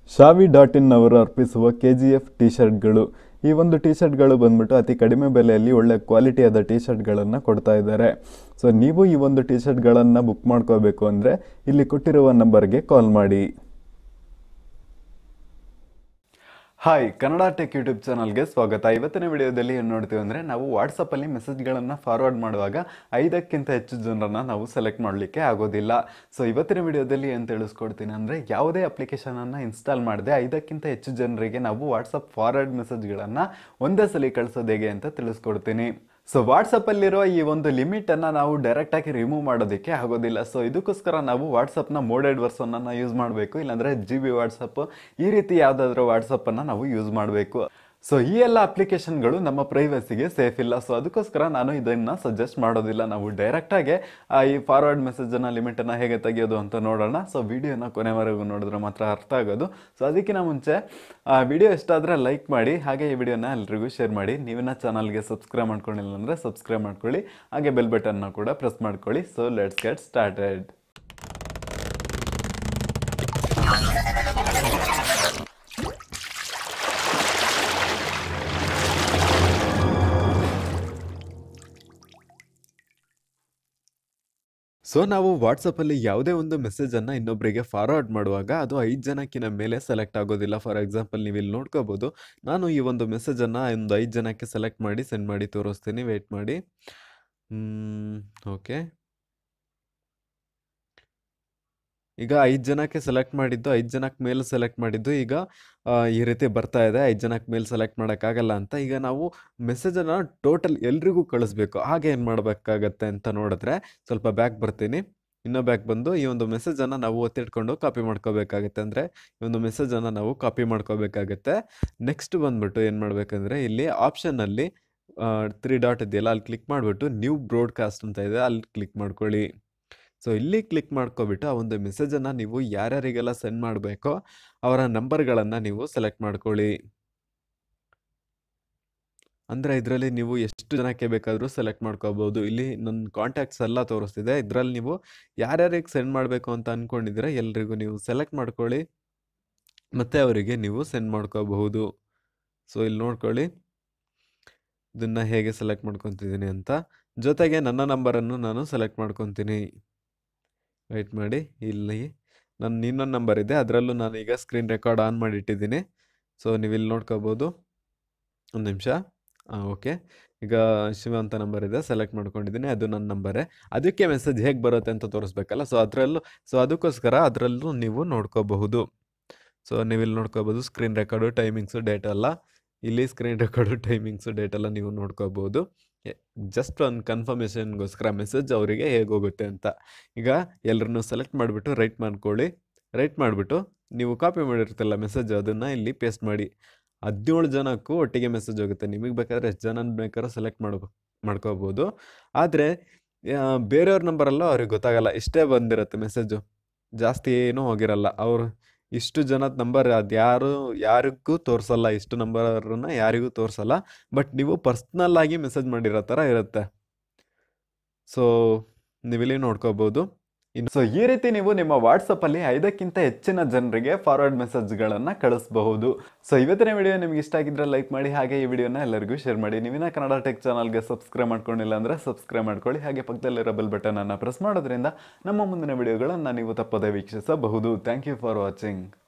ಶಾವಿ dot in ಅವರು ಅರ್ಪಿಸುವ K G F T ಶರ್ಟ್ಗಳು ಈ ಒಂದು ಟಿ ಶರ್ಟ್ಗಳು ಬಂದ್ಬಿಟ್ಟು ಅತಿ ಕಡಿಮೆ ಬೆಲೆಯಲ್ಲಿ ಒಳ್ಳೆ ಕ್ವಾಲಿಟಿಯಾದ ಟಿ ಶರ್ಟ್ಗಳನ್ನು ಕೊಡ್ತಾ ಇದ್ದಾರೆ ಸೊ ನೀವು ಈ ಒಂದು ಟಿ ಶರ್ಟ್ಗಳನ್ನು ಬುಕ್ ಮಾಡ್ಕೋಬೇಕು ಅಂದರೆ ಇಲ್ಲಿ ಕೊಟ್ಟಿರುವ ನಂಬರ್ಗೆ ಕಾಲ್ ಮಾಡಿ ಹಾಯ್ ಕನ್ನಡ ಟೆಕ್ ಯೂಟ್ಯೂಬ್ ಚಾನಲ್ಗೆ ಸ್ವಾಗತ ಇವತ್ತಿನ ವಿಡಿಯೋದಲ್ಲಿ ಏನು ನೋಡ್ತೀವಿ ಅಂದರೆ ನಾವು ವಾಟ್ಸಪ್ಪಲ್ಲಿ ಮೆಸೇಜ್ಗಳನ್ನು ಫಾರ್ವರ್ಡ್ ಮಾಡುವಾಗ ಐದಕ್ಕಿಂತ ಹೆಚ್ಚು ಜನರನ್ನು ನಾವು ಸೆಲೆಕ್ಟ್ ಮಾಡಲಿಕ್ಕೆ ಆಗೋದಿಲ್ಲ ಸೊ ಇವತ್ತಿನ ವಿಡಿಯೋದಲ್ಲಿ ಏನು ತಿಳಿಸ್ಕೊಡ್ತೀನಿ ಅಂದರೆ ಯಾವುದೇ ಅಪ್ಲಿಕೇಶನನ್ನು ಇನ್ಸ್ಟಾಲ್ ಮಾಡದೆ ಐದಕ್ಕಿಂತ ಹೆಚ್ಚು ಜನರಿಗೆ ನಾವು ವಾಟ್ಸಪ್ ಫಾರ್ವರ್ಡ್ ಮೆಸೇಜ್ಗಳನ್ನು ಒಂದೇ ಸಲ ಕಳಿಸೋದು ಹೇಗೆ ಅಂತ ತಿಳಿಸ್ಕೊಡ್ತೀನಿ ಸೊ ವಾಟ್ಸಪ್ಪಲ್ಲಿರೋ ಈ ಒಂದು ಲಿಮಿಟನ್ನು ನಾವು ಡೈರೆಕ್ಟಾಗಿ ರಿಮೂವ್ ಮಾಡೋದಕ್ಕೆ ಆಗೋದಿಲ್ಲ ಸೊ ಇದಕ್ಕೋಸ್ಕರ ನಾವು ವಾಟ್ಸಪ್ನ ಮೋಡೆಡ್ ವರ್ಷನನ್ನು ಯೂಸ್ ಮಾಡಬೇಕು ಇಲ್ಲಾಂದರೆ ಜಿ ಬಿ ವಾಟ್ಸಪ್ ಈ ರೀತಿ ಯಾವುದಾದ್ರೂ ವಾಟ್ಸಪ್ಪನ್ನು ನಾವು ಯೂಸ್ ಮಾಡಬೇಕು ಸೊ ಈ ಎಲ್ಲ ಅಪ್ಲಿಕೇಶನ್ಗಳು ನಮ್ಮ ಪ್ರೈವಸಿಗೆ ಸೇಫ್ ಇಲ್ಲ ಸೊ ಅದಕ್ಕೋಸ್ಕರ ನಾನು ಇದನ್ನು ಸಜೆಸ್ಟ್ ಮಾಡೋದಿಲ್ಲ ನಾವು ಡೈರೆಕ್ಟಾಗಿ ಈ ಫಾರ್ವರ್ಡ್ ಮೆಸೇಜನ್ನು ಲಿಮಿಟನ್ನು ಹೇಗೆ ತೆಗೆಯೋದು ಅಂತ ನೋಡೋಣ ಸೊ ವಿಡಿಯೋನ ಕೊನೆವರೆಗೂ ನೋಡಿದ್ರೆ ಮಾತ್ರ ಅರ್ಥ ಆಗೋದು ಸೊ ಅದಕ್ಕಿಂತ ಮುಂಚೆ ಆ ವಿಡಿಯೋ ಇಷ್ಟ ಆದರೆ ಲೈಕ್ ಮಾಡಿ ಹಾಗೆ ಈ ವಿಡಿಯೋನ ಎಲ್ರಿಗೂ ಶೇರ್ ಮಾಡಿ ನೀವಿನ ಚಾನಲ್ಗೆ ಸಬ್ಸ್ಕ್ರೈಬ್ ಮಾಡ್ಕೊಂಡಿಲ್ಲ ಅಂದರೆ ಸಬ್ಸ್ಕ್ರೈಬ್ ಮಾಡ್ಕೊಳ್ಳಿ ಹಾಗೆ ಬೆಲ್ ಬಟನ್ನ ಕೂಡ ಪ್ರೆಸ್ ಮಾಡ್ಕೊಳ್ಳಿ so let's get started so ನಾವು ವಾಟ್ಸಪ್ಪಲ್ಲಿ ಯಾವುದೇ ಒಂದು ಮೆಸೇಜನ್ನು ಇನ್ನೊಬ್ಬರಿಗೆ ಫಾರ್ವರ್ಡ್ ಮಾಡುವಾಗ ಅದು ಐದು ಜನಕ್ಕಿಂತ ಮೇಲೆ ಸೆಲೆಕ್ಟ್ ಆಗೋದಿಲ್ಲ ಫಾರ್ ಎಕ್ಸಾಂಪಲ್ ನೀವು ಇಲ್ಲಿ ನೋಡ್ಕೋಬೋದು ನಾನು ಈ ಒಂದು ಮೆಸೇಜನ್ನು ಒಂದು ಐದು ಜನಕ್ಕೆ ಸೆಲೆಕ್ಟ್ ಮಾಡಿ ಸೆಂಡ್ ಮಾಡಿ ತೋರಿಸ್ತೀನಿ ವೆಯ್ಟ್ ಮಾಡಿ ಓಕೆ ಈಗ ಐದು ಜನಕ್ಕೆ ಸೆಲೆಕ್ಟ್ ಮಾಡಿದ್ದು ಐದು ಜನಕ್ಕೆ ಮೇಲೆ ಸೆಲೆಕ್ಟ್ ಮಾಡಿದ್ದು ಈಗ ಆ, ಈ ರೀತಿ ಬರ್ತಾ ಇದೆ ಐದು ಜನಕ್ಕೆ ಮೇಲೆ ಸೆಲೆಕ್ಟ್ ಮಾಡೋಕ್ಕಾಗಲ್ಲ ಅಂತ ಈಗ ನಾವು ಮೆಸೇಜನ್ನು ಟೋಟಲ್ ಎಲ್ರಿಗೂ ಕಳಿಸ್ಬೇಕು ಹಾಗೆ ಏನು ಮಾಡಬೇಕಾಗತ್ತೆ ಅಂತ ನೋಡಿದ್ರೆ ಸ್ವಲ್ಪ ಬ್ಯಾಕ್ ಬರ್ತೀನಿ ಇನ್ನೂ ಬ್ಯಾಕ್ ಬಂದು ಈ ಒಂದು ಮೆಸೇಜನ್ನು ನಾವು ಒತ್ತಿಟ್ಕೊಂಡು ಕಾಪಿ ಮಾಡ್ಕೋಬೇಕಾಗತ್ತೆ ಅಂದರೆ ಈ ಒಂದು ಮೆಸೇಜನ್ನು ನಾವು ಕಾಪಿ ಮಾಡ್ಕೋಬೇಕಾಗತ್ತೆ ನೆಕ್ಸ್ಟ್ ಬಂದ್ಬಿಟ್ಟು ಏನು ಮಾಡಬೇಕಂದ್ರೆ ಇಲ್ಲಿ ಆಪ್ಷನ್ನಲ್ಲಿ ತ್ರೀ ಡಾಟ್ ಇದೆಯಲ್ಲ ಅಲ್ಲಿ ಕ್ಲಿಕ್ ಮಾಡಿಬಿಟ್ಟು ನ್ಯೂ ಬ್ರಾಡ್ಕಾಸ್ಟ್ ಅಂತ ಇದೆ ಅಲ್ಲಿ ಕ್ಲಿಕ್ ಮಾಡ್ಕೊಳ್ಳಿ ಸೊ ಇಲ್ಲಿ ಕ್ಲಿಕ್ ಮಾಡ್ಕೊಬಿಟ್ಟು ಆ ಒಂದು ಮೆಸೇಜನ್ನು ನೀವು ಯಾರ್ಯಾರಿಗೆಲ್ಲ ಸೆಂಡ್ ಮಾಡಬೇಕೋ ಅವರ ನಂಬರ್ಗಳನ್ನು ನೀವು ಸೆಲೆಕ್ಟ್ ಮಾಡ್ಕೊಳ್ಳಿ ಅಂದರೆ ಇದರಲ್ಲಿ ನೀವು ಎಷ್ಟು ಜನಕ್ಕೆ ಬೇಕಾದರೂ ಸೆಲೆಕ್ಟ್ ಮಾಡ್ಕೋಬೋದು ಇಲ್ಲಿ ನನ್ನ ಕಾಂಟ್ಯಾಕ್ಟ್ಸ್ ಎಲ್ಲ ತೋರಿಸ್ತಿದೆ ಇದರಲ್ಲಿ ನೀವು ಯಾರ್ಯಾರಿಗೆ ಸೆಂಡ್ ಮಾಡಬೇಕು ಅಂತ ಅಂದ್ಕೊಂಡಿದ್ರೆ ಎಲ್ರಿಗೂ ನೀವು ಸೆಲೆಕ್ಟ್ ಮಾಡ್ಕೊಳ್ಳಿ ಮತ್ತು ಅವರಿಗೆ ನೀವು ಸೆಂಡ್ ಮಾಡ್ಕೋಬಹುದು ಸೊ ಇಲ್ಲಿ ನೋಡ್ಕೊಳ್ಳಿ ಇದನ್ನು ಹೇಗೆ ಸೆಲೆಕ್ಟ್ ಮಾಡ್ಕೊತಿದ್ದೀನಿ ಅಂತ ಜೊತೆಗೆ ನನ್ನ ನಂಬರನ್ನು ನಾನು ಸೆಲೆಕ್ಟ್ ಮಾಡ್ಕೊತೀನಿ ವೆಯ್ಟ್ ಮಾಡಿ ಇಲ್ಲಿ ನನ್ನ ಇನ್ನೊಂದು ನಂಬರ್ ಇದೆ ಅದರಲ್ಲೂ ನಾನು ಈಗ ಸ್ಕ್ರೀನ್ ರೆಕಾರ್ಡ್ ಆನ್ ಮಾಡಿ ಇಟ್ಟಿದ್ದೀನಿ ಸೊ ನೀವು ಇಲ್ಲಿ ನೋಡ್ಕೋಬೋದು ಒಂದು ನಿಮಿಷ ಹಾಂ ಓಕೆ ಈಗ ಶಿವ ಅಂತ ನಂಬರ್ ಇದೆ ಸೆಲೆಕ್ಟ್ ಮಾಡ್ಕೊಂಡಿದ್ದೀನಿ ಅದು ನನ್ನ ನಂಬರೇ ಅದಕ್ಕೆ ಮೆಸೇಜ್ ಹೇಗೆ ಬರುತ್ತೆ ಅಂತ ತೋರಿಸ್ಬೇಕಲ್ಲ ಸೊ ಅದರಲ್ಲೂ ಸೊ ಅದಕ್ಕೋಸ್ಕರ ಅದರಲ್ಲೂ ನೀವು ನೋಡ್ಕೋಬಹುದು ಸೊ ನೀವು ಇಲ್ಲಿ ನೋಡ್ಕೋಬೋದು ಸ್ಕ್ರೀನ್ ರೆಕಾರ್ಡು ಟೈಮಿಂಗ್ಸು ಡೇಟ್ ಎಲ್ಲ ಇಲ್ಲಿ ಸ್ಕ್ರೀನ್ ರೆಕಾರ್ಡು ಟೈಮಿಂಗ್ಸು ಡೇಟ್ ಎಲ್ಲ ನೀವು ನೋಡ್ಕೋಬೋದು ಜಸ್ಟ್ ಒಂದು ಕನ್ಫರ್ಮೇಷನ್ಗೋಸ್ಕರ ಮೆಸೇಜ್ ಅವರಿಗೆ ಹೇಗೆ ಹೋಗುತ್ತೆ ಅಂತ ಈಗ ಎಲ್ಲರನ್ನೂ ಸೆಲೆಕ್ಟ್ ಮಾಡಿಬಿಟ್ಟು ರೈಟ್ ಮಾಡ್ಕೊಳ್ಳಿ ರೈಟ್ ಮಾಡಿಬಿಟ್ಟು ನೀವು ಕಾಪಿ ಮಾಡಿರ್ತಿಲ್ಲ ಮೆಸೇಜ್ ಅದನ್ನು ಇಲ್ಲಿ ಪೇಸ್ಟ್ ಮಾಡಿ ಹದಿನೇಳು ಜನಕ್ಕೂ ಒಟ್ಟಿಗೆ ಮೆಸೇಜ್ ಹೋಗುತ್ತೆ ನಿಮಗೆ ಬೇಕಾದ್ರೆ ಎಷ್ಟು ಜನ ಬೇಕಾದ್ರೂ ಸೆಲೆಕ್ಟ್ ಮಾಡ್ಬೋ ಮಾಡ್ಕೋಬೋದು ಆದರೆ ಬೇರೆಯವ್ರ ನಂಬರಲ್ಲ ಅವ್ರಿಗೆ ಗೊತ್ತಾಗಲ್ಲ ಇಷ್ಟೇ ಬಂದಿರುತ್ತೆ ಮೆಸೇಜು ಜಾಸ್ತಿ ಏನೂ ಹೋಗಿರಲ್ಲ ಅವರು ಇಷ್ಟು ಜನದ ನಂಬರ್ ಅದು ಯಾರು ಯಾರಿಗೂ ತೋರಿಸಲ್ಲ ಇಷ್ಟು ನಂಬರನ್ನ ಯಾರಿಗೂ ತೋರಿಸಲ್ಲ ಬಟ್ ನೀವು ಪರ್ಸ್ನಲ್ ಆಗಿ ಮೆಸೇಜ್ ಮಾಡಿರೋ ಥರ ಇರುತ್ತೆ ಸೊ ನೀವಿಲ್ಲಿ ನೋಡ್ಕೋಬೋದು ಇನ್ನು ಸೊ ಈ ರೀತಿ ನೀವು ನಿಮ್ಮ ವಾಟ್ಸಪ್ಪಲ್ಲಿ ಐದಕ್ಕಿಂತ ಹೆಚ್ಚಿನ ಜನರಿಗೆ ಫಾರ್ವರ್ಡ್ ಮೆಸೇಜ್ಗಳನ್ನು ಕಳಿಸಬಹುದು ಸೊ ಇವತ್ತಿನ ವಿಡಿಯೋ ನಿಮ್ಗೆ ಇಷ್ಟ ಆಗಿದ್ರೆ ಲೈಕ್ ಮಾಡಿ ಹಾಗೆ ಈ ವಿಡಿಯೋನ ಎಲ್ಲರಿಗೂ ಶೇರ್ ಮಾಡಿ ನೀವಿನ ಕನ್ನಡ ಟೆಕ್ ಚಾನಲ್ಗೆ ಸಬ್ಸ್ಕ್ರೈಬ್ ಮಾಡ್ಕೊಂಡಿಲ್ಲ ಅಂದರೆ ಸಬ್ಸ್ಕ್ರೈಬ್ ಮಾಡ್ಕೊಳ್ಳಿ ಹಾಗೆ ಪಕ್ಕದಲ್ಲಿರೋ ಬೆಲ್ ಬಟನನ್ನು ಪ್ರೆಸ್ ಮಾಡೋದ್ರಿಂದ ನಮ್ಮ ಮುಂದಿನ ವಿಡಿಯೋಗಳನ್ನು ನೀವು ತಪ್ಪದೇ ವೀಕ್ಷಿಸಬಹುದು ಥ್ಯಾಂಕ್ ಯು ಫಾರ್ ವಾಚಿಂಗ್